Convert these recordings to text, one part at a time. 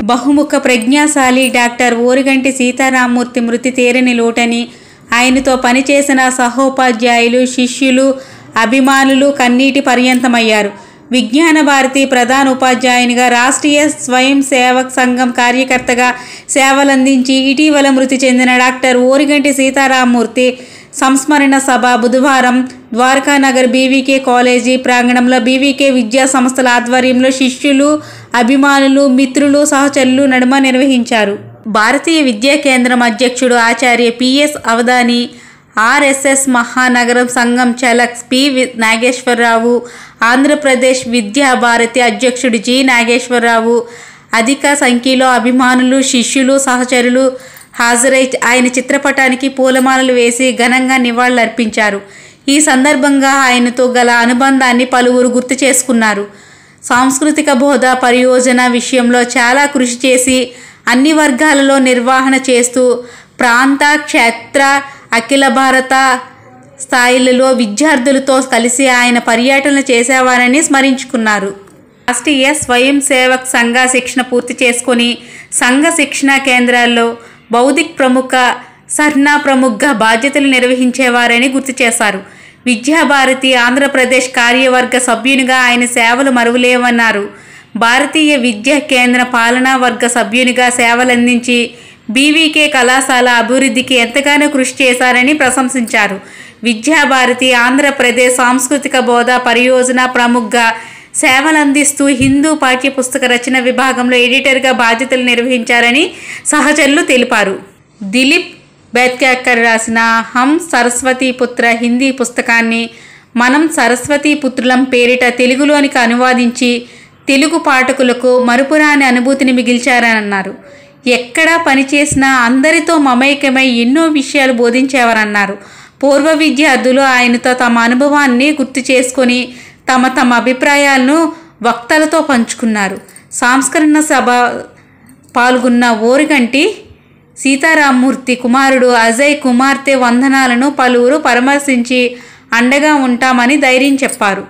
బహుముఖ ప్రజ్ఞాశాలి డాక్టర్ ఓరిగంటి సీతారామూర్తి మృతి తీరని లోటని ఆయనతో పనిచేసిన సహోపాధ్యాయులు శిష్యులు అభిమానులు కన్నీటి పర్యంతమయ్యారు విజ్ఞాన భారతి ప్రధాన ఉపాధ్యాయునిగా రాష్ట్రీయ స్వయం సేవక్ సంఘం కార్యకర్తగా సేవలందించి ఇటీవల మృతి చెందిన డాక్టర్ ఓరిగంటి సీతారామూర్తి సంస్మరణ సభ బుధవారం ద్వారకానగర్ బీవీకే కాలేజీ ప్రాంగణంలో బీవీకే విద్యా సంస్థల ఆధ్వర్యంలో శిష్యులు అభిమానులు మిత్రులు సహచరులు నడుమ నిర్వహించారు భారతీయ విద్యా కేంద్రం అధ్యక్షుడు ఆచార్య పిఎస్ అవధాని ఆర్ఎస్ఎస్ మహానగరం సంఘం చలక్స్ పి వి- నాగేశ్వరరావు ఆంధ్రప్రదేశ్ విద్యా భారతి అధ్యక్షుడు జి నాగేశ్వరరావు అధిక సంఖ్యలో అభిమానులు శిష్యులు సహచరులు హాజరై ఆయన చిత్రపటానికి పూలమాలలు వేసి ఘనంగా నివాళులర్పించారు ఈ సందర్భంగా ఆయనతో గల అనుబంధాన్ని పలువురు గుర్తు చేసుకున్నారు సాంస్కృతిక బోధ పరియోజన విషయంలో చాలా కృషి చేసి అన్ని వర్గాలలో నిర్వహణ చేస్తూ ప్రాంత క్షేత్ర అఖిల భారత స్థాయిలలో విద్యార్థులతో కలిసి ఆయన పర్యటనలు చేసేవారని స్మరించుకున్నారు రాష్ట్రీయ స్వయం సేవక్ సంఘ శిక్షణ పూర్తి చేసుకొని సంఘ శిక్షణా కేంద్రాల్లో బౌద్ధిక్ ప్రముఖ సర్నా ప్రముఖగా బాధ్యతలు నిర్వహించేవారని గుర్తు చేశారు విద్యాభారతి ఆంధ్రప్రదేశ్ కార్యవర్గ సభ్యునిగా ఆయన సేవలు మరువలేవన్నారు భారతీయ విద్యా కేంద్ర పాలనా వర్గ సభ్యునిగా సేవలందించి బీవీకే కళాశాల అభివృద్ధికి ఎంతగానో కృషి చేశారని ప్రశంసించారు విద్యాభారతి ఆంధ్రప్రదేశ్ సాంస్కృతిక బోధ పరియోజన ప్రముఖగా సేవలందిస్తూ హిందూ పాఠ్యపుస్తక రచన విభాగంలో ఎడిటర్గా బాధ్యతలు నిర్వహించారని సహచరులు తెలిపారు దిలీప్ బేత్కాకర్ రాసిన హం సరస్వతి పుత్ర హిందీ పుస్తకాన్ని మనం సరస్వతి పుత్రులం పేరిట తెలుగులోనికి అనువాదించి తెలుగు పాఠకులకు మరుపురాని అనుభూతిని మిగిల్చారని అన్నారు ఎక్కడా పనిచేసినా అందరితో మమైకమై ఎన్నో విషయాలు బోధించేవారన్నారు పూర్వ విద్యార్థులు ఆయనతో తమ అనుభవాన్ని గుర్తు చేసుకొని తమ తమ అభిప్రాయాలను వక్తలతో పంచుకున్నారు సంస్కరణ సభ పాల్గొన్న ఓరిగంటి సీతారామూర్తి కుమారుడు అజయ్ కుమార్తె వందనాలను పలువురు పరామర్శించి అండగా ఉంటామని ధైర్యం చెప్పారు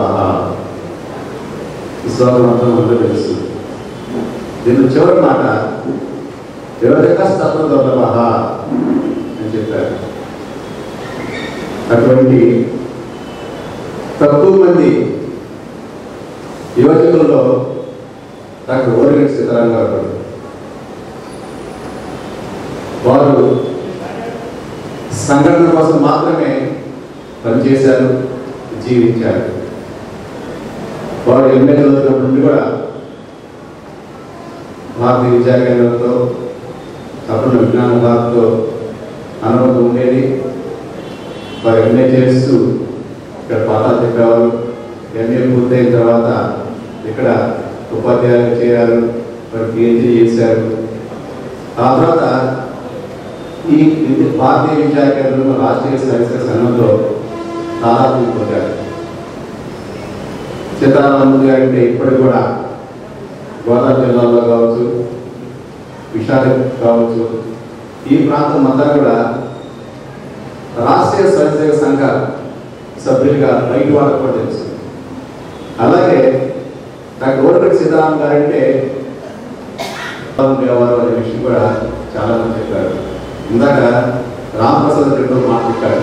విశ్వాసం అంతా మనకు తెలుసు దీని చివరి మాట ఎవరిక స్తత్వ అని చెప్పారు అటువంటి తక్కువ మంది యువకులలో డాక్టర్ ఓరిగంటి సీతారాం గారు ఒకరు. వారు సంఘటన కోసం మాత్రమే పనిచేశారు జీవించారు వారు ఎంఏ చదువుతున్నప్పటి నుండి కూడా భారతీయ విద్యా కేంద్రంతో అప్పుడు విజ్ఞాన భారత్తో అనుభవం ఉండేది వారు ఎంఏ చేస్తూ ఇక్కడ పాఠాలు చెప్పేవారు ఎంఏ పూర్తయిన తర్వాత ఇక్కడ ఉపాధ్యాయులు చేరారు వారు పిహెచ్డీ చేశారు ఆ తర్వాత ఈ విద్య- భారతీయ విద్యా కేంద్రంలో రాష్ట్రీయ సాహిత్య సంఘంలో దాదాపు పొందారు సీతారామూర్తి గారి అంటే ఇప్పటికి కూడా గోదావరి జిల్లాలో కావచ్చు విశాఖ కావచ్చు ఈ ప్రాంతం అంతా కూడా రాష్ట్రీయ స్వయంసేవక సంఘ సభ్యులుగా బయట వాళ్ళకు కూడా తెలుసు అలాగే డాక్టర్ ఓటరెడ్డి సీతారాం గారంటే ఉండేవారు అనే విషయం కూడా చాలా మంది చెప్పారు ఇందాక రామప్రసాద్ రెండు మాట్లాడారు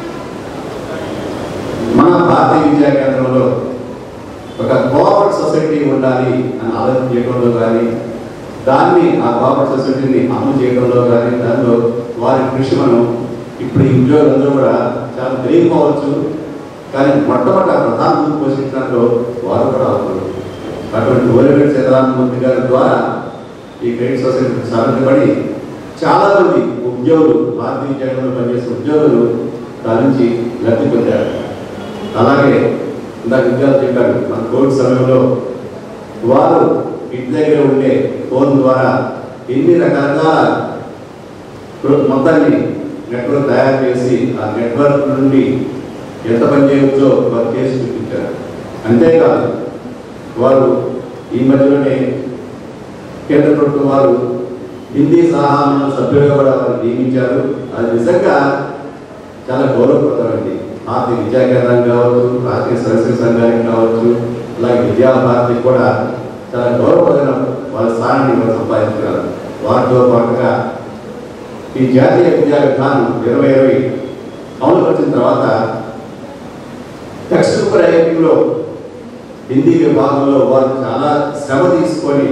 మన భారతీయ విద్యా కేంద్రంలో ఒక కోఆపరేట్ సొసైటీ ఉండాలి అని ఆలోచన చేయడంలో కానీ దాన్ని ఆ కోఆపరేట్ సొసైటీని అమలు చేయడంలో కానీ దానిలో వారి కృషి మనం ఇప్పుడు ఈ ఉద్యోగులందరూ కూడా చాలా తెలియకపోవచ్చు కానీ మొట్టమొదటి ఆ ప్రధాన ముందు పోషించడంలో వారు కూడా అవుతారు అటువంటి ఓరిగంటి సీతారామమూర్తి గారి ద్వారా ఈ క్రెడిట్ సొసైటీ సాధించబడి చాలా మంది ఉద్యోగులు భారతీయ విద్యాలయంలో పనిచేసే ఉద్యోగులు దాని నుంచి లబ్ధి పొందారు అలాగే ఇందాక విద్యార్థులు చెప్పారు మన కోవిడ్ సమయంలో వారు ఇంటి దగ్గర ఉండే ఫోన్ ద్వారా ఎన్ని రకరకాల గ్రూప్ మొత్తాన్ని నెట్వర్క్ తయారు చేసి ఆ నెట్వర్క్ నుండి ఎంత పని చేయవచ్చో వారు చేసి చూపించారు అంతేకాదు వారు ఈ మధ్యలోనే కేంద్ర ప్రభుత్వం వారు హిందీ సహాయంలో సభ్యులుగా కూడా వారు నియమించారు అది నిజంగా చాలా గౌరవప్రదమైంది భారతీయ విద్యా కేంద్రం కావచ్చు రాష్ట్రీయ సరస్వతి సంఘానికి కావచ్చు అలాగే విద్యా భారతి కూడా చాలా గౌరవప్రదమైన వాళ్ళ స్థానాన్ని వాళ్ళు సంపాదించగలరు వారితో పాటుగా ఈ జాతీయ విద్యా విధానం ఇరవై ఇరవై అమలు వచ్చిన తర్వాత టెక్స్ట్ బుక్ రైటింగ్లో హిందీ విభాగంలో వారు చాలా శ్రమ తీసుకొని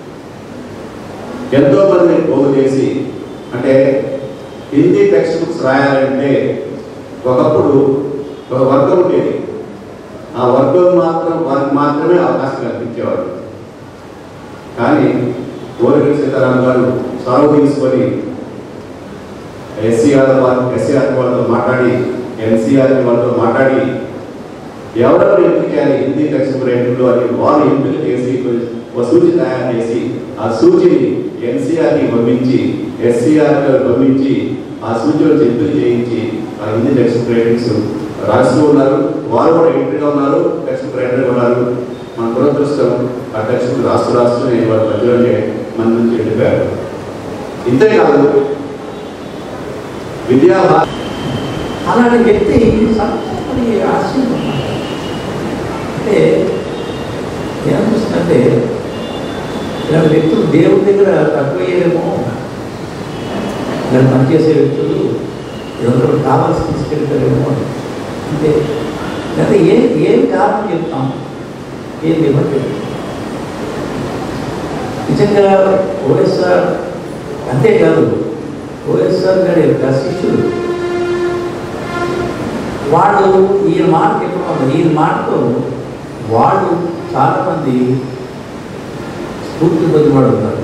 ఎంతో మందిని పోగు చేసి అంటే హిందీ టెక్స్ట్ బుక్స్ రాయాలంటే ఒకప్పుడు ఒక వర్గం ఉండేది ఆ వర్గం మాత్రం వారికి మాత్రమే అవకాశం కల్పించేవాడు కానీ ఓరిగల్ సీతారాం గారు చొరవ తీసుకొని ఎస్సీఆర్ వారు ఎస్సీఆర్ వాళ్ళతో మాట్లాడి ఎన్సీఆర్ వాళ్ళతో మాట్లాడి ఎవరెవరు ఎంపిక చేయాలి హిందీ టెక్స్ట్ బుక్ రైటింగ్లో అని వారు ఎంపిక చేసి ఒక సూచి తయారు చేసి ఆ సూచిని ఎన్సీఆర్కి పంపించి ఎస్సీఆర్ పంపించి ఆ సూచిలో ఎంపిక చేయించి ఆ హిందీ టెక్స్ట్ బుక్ రైటింగ్స్ రాస్తూ ఉన్నారు వారు కూడా ఎంట్రీగా ఉన్నారు టెక్స్ట్ బుక్ రైటర్గా ఉన్నారు మన దురదృష్టం ఆ టెక్స్ట్ బుక్ రాస్తూ రాస్తూనే వాళ్ళ మధ్యలోనే మన నుంచి వెళ్ళిపోయారు ఇంతేకాదు విద్యా అలాంటి వ్యక్తి సంస్కృతి ఆశయం అంటే ఏమనిపిస్తుందంటే ఇలాంటి వ్యక్తులు దేవుడి దగ్గర తక్కువయ్యేమో ఇలా పనిచేసే వ్యక్తులు ఎవరు కావాల్సి తీసుకెళ్తారేమో అని. అంటే లేదా ఏం ఏం కారణం చెప్తాం ఏం ఇవ్వట్లేదు నిజంగా వైఎస్ఆర్ అంతేకాదు వైఎస్ఆర్ గారి యొక్క శిష్యులు వాళ్ళు ఈయన మాటకి ఎప్పుడు ఉన్నారు ఈయన మాటతో వాళ్ళు చాలామంది స్ఫూర్తి పొందివాడు ఉన్నారు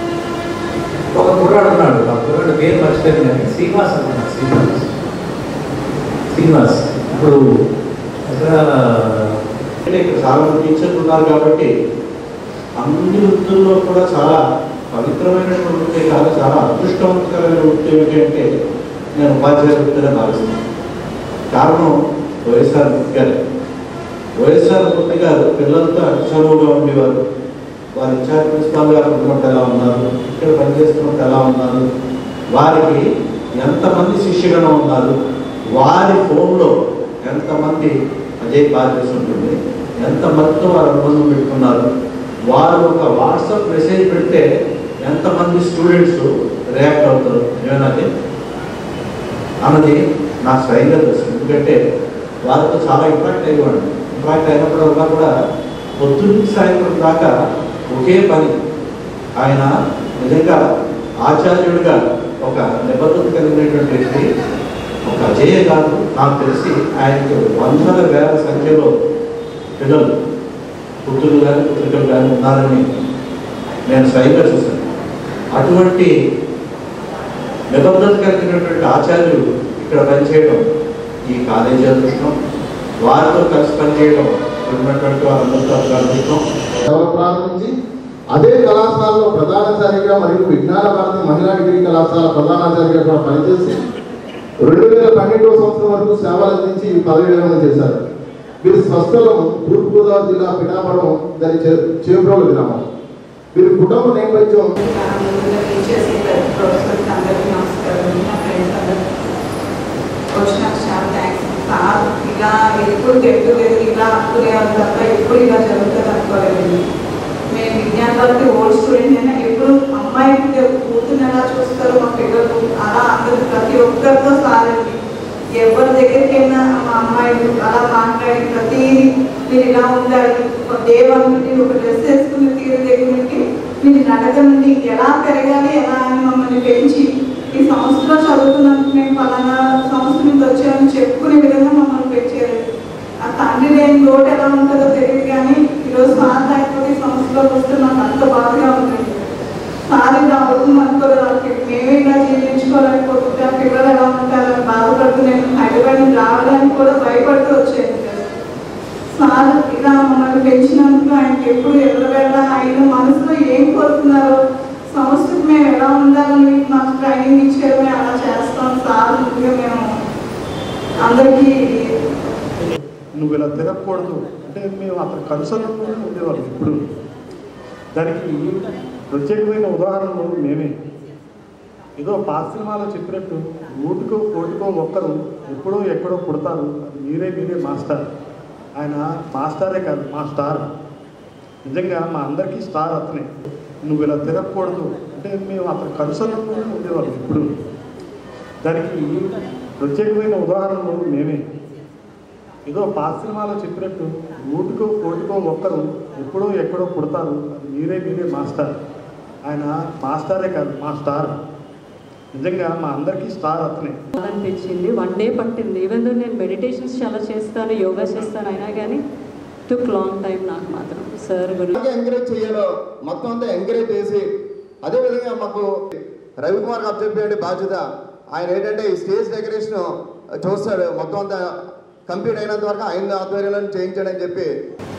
ఒక కుర్రాడు ఉన్నాడు ఆ కుర్రాడు పేరు మర్చిపోయింది కానీ శ్రీనివాస్ అన్నాడు శ్రీనివాస్ శ్రీనివాస్ ఇప్పుడు అక్కడ అంటే ఇక్కడ చాలా మంది టీచర్లు ఉన్నారు కాబట్టి అన్ని వృత్తుల్లో కూడా చాలా పవిత్రమైనటువంటి వృత్తి కాదు చాలా అదృష్టవంతకరమైన వృత్తి ఏమిటి అంటే నేను ఉపాధ్యాయ వృత్తిగా భావిస్తున్నాను కారణం వైఎస్ఆర్ మూర్తి గారు వైఎస్ఆర్ మూర్తి గారు పిల్లలతో అతి చదువుగా ఉండేవారు వారి ఇన్ఛార్జ్ ప్రిన్సిపాల్ గారు ఉన్నట్టు ఎలా ఉన్నారు ఇక్కడ పనిచేస్తున్నట్టు ఎలా ఉన్నారు వారికి ఎంతమంది శిష్యుగణం ఉన్నారు వారి ఫోన్లో ఎంతమంది అజయ్ బాధ్యత ఉంటుంది ఎంతమందితో వారు అనుబంధం పెట్టుకున్నారు వారు ఒక వాట్సాప్ మెసేజ్ పెడితే ఎంతమంది స్టూడెంట్స్ రియాక్ట్ అవుతారు ఏమన్నది అన్నది నాకు స్వయంగా తెలుసు ఎందుకంటే వారితో చాలా ఇంపాక్ట్ అయ్యేవాడు ఇంపాక్ట్ అయినప్పుడల్లా కూడా పొద్దున్న సాయంత్రం దాకా ఒకే పని ఆయన నిజంగా ఆచార్యుడిగా ఒక నిబద్ధత కలిగినటువంటి వ్యక్తి ఒక అజయ కాదు నాకు తెలిసి ఆయనకు వందల వేల సంఖ్యలో పిల్లలు పుత్రులు కానీ పుత్రికలు కానీ ఉన్నారని నేను స్వయంగా చూశాను అటువంటి నిబద్ధత కలిగినటువంటి ఆచార్యులు ఇక్కడ పనిచేయడం ఈ కాలేజీ అదృష్టం వారితో కలిసి పనిచేయడం ఇక్కడ ఉన్నటువంటి వారందరితో అదృష్టం సేవలు ప్రారంభించి అదే కళాశాలలో ప్రధానాచార్యగా మరియు విజ్ఞాన భారతి మహిళా డిగ్రీ కళాశాల ప్రధానాచార్యగా కూడా పనిచేసి రెండు వేల పన్నెండవ సంవత్సరం వరకు సేవలు అందించి పదవి విరమణ చేశారు వీరి స్వస్థలం తూర్పుగోదావరి జిల్లా పిఠాపురం దాని చేబ్రోలు గ్రామం వీరి కుటుంబ నేపథ్యం ముందుగా టీచర్స్ ప్రొఫెసర్స్ అందరికీ నమస్కారం మా ఫ్రెండ్స్ అందరికీ వచ్చినాక చాలా థ్యాంక్స్ సార్ ఇలా ఎప్పుడు గెట్ టుగెదర్ ఇలా అనుకునేవాళ్ళు తప్ప ఎప్పుడు ఇలా జరుగుతుంది అనుకోలేదు మేము విజ్ఞాన వాళ్ళకి ఓల్డ్ స్టూడెంట్ అయినా ఎప్పుడు అమ్మాయి కూతురు ఎలా చూస్తారు మా పిల్లలు అలా అందరూ ప్రతి ఒక్కరితో సారండి ఎవరి దగ్గరికి వెళ్ళినా మా అమ్మాయిలు అలా మాట్లాడి ప్రతిదీ మీరు ఇలా ఉండాలి ఒక దేవాలకి ఒక డ్రెస్ వేసుకున్న తీరు దగ్గర నుండి మీరు నడక నుండి ఎలా పెరగాలి ఎలా అని మమ్మల్ని పెంచి ఈ సంస్థలో చదువుతున్నందుకు మేము పలానా సంస్థ నుంచి వచ్చామని చెప్పుకునే విధంగా మమ్మల్ని పెంచారు ఆ తండ్రి లేని లోటు ఎలా ఉంటుందో తెలియదు కానీ ఈరోజు సార్ లేకపోతే ఈ సంస్థలోకి వస్తే నాకు అంత బాధగా ఉంటుంది సార్ ఇలా అవుతుంది అనుకోలేదు వాళ్ళకి మేమే ఇలా జీవించుకోలేకపోతుంటే ఆ పిల్లలు ఎలా ఉంటారని బాధపడుతూ నేను హైదరాబాద్ నుంచి రావడానికి కూడా భయపడుతూ వచ్చాను సార్ ఇలా మమ్మల్ని పెంచినందుకు ఆయనకి ఎప్పుడు ఎల్లవేళ ఆయన మనసులో ఏం కోరుతున్నారో సంస్థకు మేము ఎలా ఉండాలని మాకు ట్రైనింగ్ ఇచ్చారు మేము అలా చేస్తాం సార్ ముందుగా మేము అందరికీ నువ్వు ఇలా తిరగకూడదు అంటే మేము అతను కన్సర్న్ ఉండేవాళ్ళం ఇప్పుడు దానికి ప్రత్యేకమైన ఉదాహరణలు మేమే ఏదో పాత సినిమాలో చెప్పినట్టు నూటికో కోటికో ఒక్కరు ఎప్పుడో ఎక్కడో పుడతారు అది మీరే మీరే మాస్టర్ ఆయన మాస్టారే కాదు మా స్టార్ నిజంగా మా అందరికీ స్టార్ అతనే నువ్వు ఇలా తిరగకూడదు అంటే మేము అతను కన్సర్న్ ఉండేవాళ్ళం ఇప్పుడు దానికి ప్రత్యేకమైన ఉదాహరణలు మేమే ఏదో పాత సినిమాలో చెప్పినట్టు నూటికో కోటికో ఒక్కరు ఎప్పుడో ఎక్కడో పుడతారు అది మీరే మీరే మాస్టర్ ఆయన మాస్టరే కాదు మా స్టార్ నిజంగా మా అందరికీ స్టార్ అతనే అనిపించింది వన్ డే పట్టింది ఈవెన్ దో నేను మెడిటేషన్స్ చాలా చేస్తాను యోగా చేస్తాను అయినా కానీ టుక్ లాంగ్ టైం నాకు మాత్రం సార్ గురించి అలాగే ఎంకరేజ్ చేయాలో మొత్తం అంతా ఎంకరేజ్ చేసి అదేవిధంగా మాకు రవికుమార్ గారు చెప్పేయండి బాధ్యత ఆయన ఏంటంటే ఈ స్టేజ్ డెకరేషన్ చూస్తాడు మొత్తం అంతా కంప్లీట్ అయినంత వరకు ఆయన ఆధ్వర్యంలో చేయించాడని చెప్పి